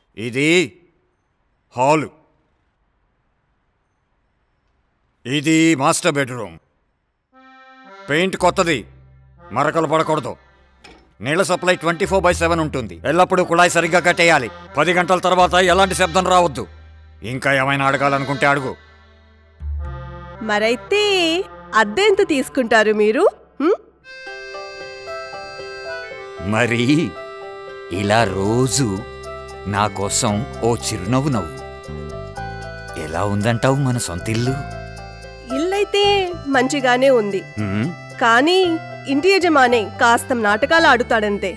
ఇది హాలు ఇది master bedroom paint కొత్తది మరకలు పడకూడదు నీళ్ళ supply twenty four by seven ఉంటుంది ఎల్లప్పుడూ కుళాయి సరిగ్గా కట్టేయాలి పది గంటల తర్వాత ఎలాంటి శబ్దం రావద్దు ఇంకా ఏమైనా అడగాలనుకుంటే అడుగు మరైతే అద్దె ఎంత తీసుకుంటారు మీరు హ్మ్? మరి ఇలా రోజు నా కోసం ఓ చిరునవ్వు నవ్వు ఎలా ఉందంటావు మన సొంత ఇల్లు ఇల్లైతే మంచిగానే ఉంది హ్మ్? కానీ ఇంటి యజమానే కాస్త నాటకాలు ఆడుతాడంతే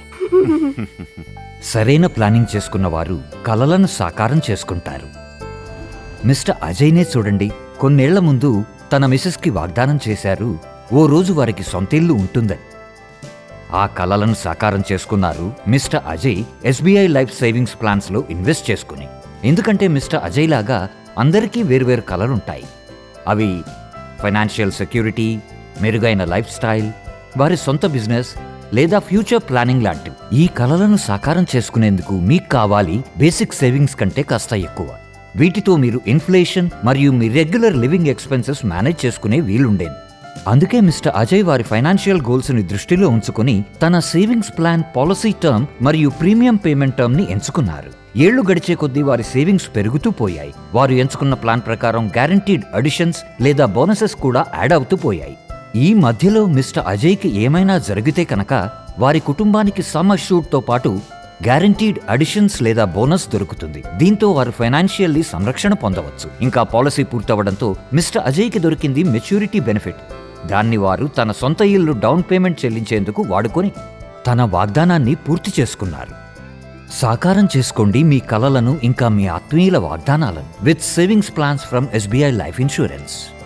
సరైన ప్లానింగ్ చేసుకున్న వారు కలలను సాకారం చేసుకుంటారు మిస్టర్ అజయ్నే చూడండి కొన్నేళ్ల ముందు తన మిసెస్కి వాగ్దానం చేశారు ఓ రోజు వారికి సొంతిల్లు ఉంటుందని ఆ కలలను సాకారం చేసుకున్నారు Mister Ajay SBI life savings ప్లాన్స్లో ఇన్వెస్ట్ చేసుకుని ఎందుకంటే మిస్టర్ అజయ్ లాగా అందరికీ వేరువేరు కలలుంటాయి అవి ఫైనాన్షియల్ సెక్యూరిటీ మెరుగైన లైఫ్ స్టైల్ వారి సొంత బిజినెస్ లేదా ఫ్యూచర్ ప్లానింగ్ లాంటివి ఈ కలలను సాకారం చేసుకునేందుకు మీకు కావాలి బేసిక్ సేవింగ్స్ కంటే కాస్త ఎక్కువ వీటితో మీరు ఇన్ఫ్లేషన్ మరియు మీ రెగ్యులర్ లివింగ్ ఎక్స్పెన్సెస్ మేనేజ్ చేసుకునే వీలుండేది అందుకే మిస్టర్ అజయ్ వారి ఫైనాన్షియల్ గోల్స్ ని దృష్టిలో ఉంచుకుని తన సేవింగ్స్ ప్లాన్ పాలసీ టర్మ్ మరియు ప్రీమియం పేమెంట్ టర్మ్ ని ఎంచుకున్నారు ఏళ్లు గడిచే కొద్దీ వారి సేవింగ్స్ పెరుగుతూ పోయాయి వారు ఎంచుకున్న ప్లాన్ ప్రకారం గ్యారంటీడ్ అడిషన్స్ లేదా బోనసెస్ కూడా యాడ్ అవుతూ పోయాయి ఈ మధ్యలో మిస్టర్ అజయ్కి ఏమైనా జరిగితే కనుక వారి కుటుంబానికి సమ్ తో పాటు గ్యారంటీడ్ అడిషన్స్ లేదా బోనస్ దొరుకుతుంది దీంతో వారు ఫైనాన్షియల్లీ సంరక్షణ పొందవచ్చు ఇంకా పాలసీ పూర్తవడంతో మిస్టర్ అజయ్కి దొరికింది మెచ్యూరిటీ బెనిఫిట్ దాన్ని వారు తన సొంత ఇల్లు డౌన్ పేమెంట్ చెల్లించేందుకు వాడుకొని తన వాగ్దానాన్ని పూర్తి చేసుకున్నారు సాకారం చేసుకోండి మీ కలలను ఇంకా మీ ఆత్మీయుల వాగ్దానాలను with savings plans from SBI life insurance